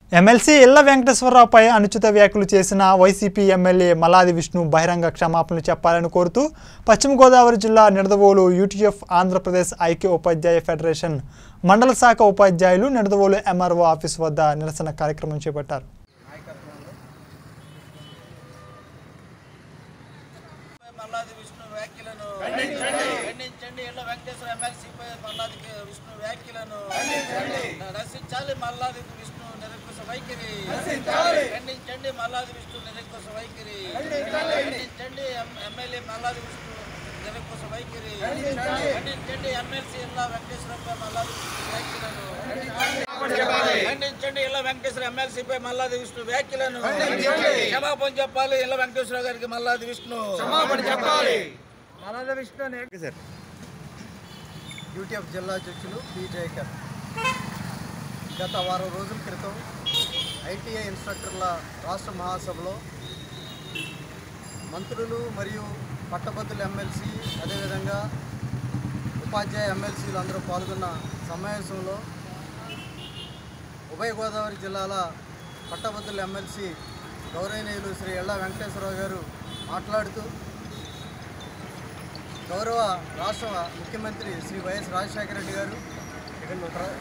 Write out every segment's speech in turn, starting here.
MLC ఇళ్ల వెంకటేశ్వరరావుపై అనుచిత వ్యాఖ్యలు చేసిన వైసీపీ ఎమ్మెల్యే మల్లాది విష్ణు బహిరంగ క్షమాపణలు చెప్పాలని కోరుతూ పశ్చిమ గోదావరి జిల్లా నిడదవోలు యూటీఎఫ్ ఆంధ్రప్రదేశ్ ఐక్య ఉపాధ్యాయ ఫెడరేషన్ మండల శాఖ ఉపాధ్యాయులు నిడదవోలు ఎంఆర్ఓ ఆఫీస్ వద్ద నిరసన కార్యక్రమం చేపట్టారు మల్లాది విష్ణు వ్యాఖ్యలను ఖండించండి ఇళ్ళ వెంకటేశ్వర ఎమ్మెల్సీపై మల్లాది విష్ణు వ్యాఖ్యలను రచించాలి మల్లాది విష్ణు నిరంకుశ వైఖరి ఖండించండి మల్లాది విష్ణు నిరంకుశ వైఖరి ఖండించండి ఎం- ఎమ్మెల్యే మల్లాది విష్ణు నిరంకుశ వైఖరి ఖండించండి ఎమ్మెల్సీ ఇళ్ళ వెంకటేశ్వరపై మల్లాది విష్ణు వ్యాఖ్యలను ఖండించండి ఇళ్ళ వెంకటేశ్వర ఎమ్మెల్సీపై మల్లాది విష్ణు వ్యాఖ్యలను క్షమాపణ చెప్పాలి ఇళ్ళ వెంకటేశ్వర గారికి మల్లాది విష్ణు యూటీఎఫ్ జిల్లా అధ్యక్షులు పి జయకర్ గత వారం రోజుల క్రితం ఐటీఐ ఇన్స్ట్రక్టర్ల రాష్ట్ర మహాసభలో మంత్రులు మరియు పట్టభద్రుల ఎమ్మెల్సీ అదేవిధంగా ఉపాధ్యాయ ఎమ్మెల్సీలు అందరూ పాల్గొన్న సమావేశంలో ఉభయ గోదావరి జిల్లాల పట్టభద్రుల ఎమ్మెల్సీ గౌరవనీయులు శ్రీ ఎళ్ళ వెంకటేశ్వరరావు గారు మాట్లాడుతూ గౌరవ రాష్ట్ర ముఖ్యమంత్రి శ్రీ వైఎస్ రాజశేఖర రెడ్డి గారు ప్ర-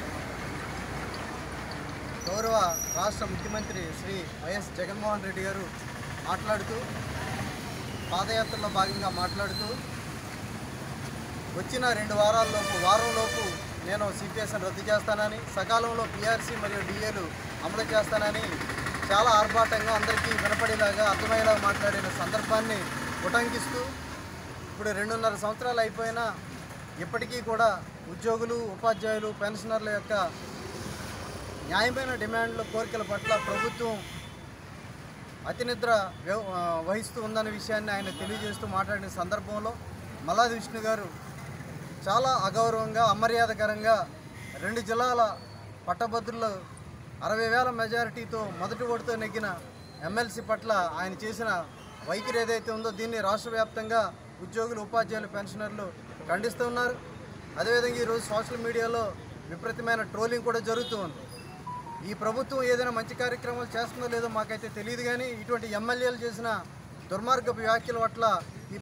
గౌరవ రాష్ట్ర ముఖ్యమంత్రి శ్రీ వైఎస్ జగన్మోహన్ రెడ్డి గారు మాట్లాడుతూ పాదయాత్రలో భాగంగా మాట్లాడుతూ వచ్చిన రెండు వారాల్లోపు వారంలోపు నేను సిపిఎస్ని రద్దు చేస్తానని సకాలంలో పిఆర్సీ మరియు డిఏలు అమలు చేస్తానని చాలా ఆర్భాటంగా అందరికీ వినపడేలాగా అర్థమయ్యేలా మాట్లాడిన సందర్భాన్ని ఉటంకిస్తూ ఇప్పుడు రెండున్నర సంవత్సరాలు అయిపోయినా ఇప్పటికీ కూడా ఉద్యోగులు ఉపాధ్యాయులు పెన్షనర్ల యొక్క న్యాయమైన డిమాండ్ల కోరికల పట్ల ప్రభుత్వం అతినిద్ర వ్యవ- ఆ, వహిస్తూ ఉందన్న విషయాన్ని ఆయన తెలియజేస్తూ మాట్లాడిన సందర్భంలో మల్లాది విష్ణు గారు చాలా అగౌరవంగా అమర్యాదకరంగా రెండు జిల్లాల పట్టభద్రులు అరవై వేల మెజారిటీతో మొదటి ఓటుతో నెగ్గిన ఎమ్మెల్సీ పట్ల ఆయన చేసిన వైఖరి ఏదైతే ఉందో దీన్ని రాష్ట్ర వ్యాప్తంగా ఉద్యోగులు ఉపాధ్యాయులు పెన్షనర్లు ఖండిస్తూ ఉన్నారు అదేవిధంగా ఈరోజు సోషల్ మీడియాలో విపరీతమైన ట్రోలింగ్ కూడా జరుగుతూ ఉంది ఈ ప్రభుత్వం ఏదైనా మంచి కార్యక్రమాలు చేస్తుందో లేదో మాకైతే తెలియదు కానీ ఇటువంటి ఎమ్మెల్యేలు చేసిన దుర్మార్గపు వ్యాఖ్యల పట్ల ఈ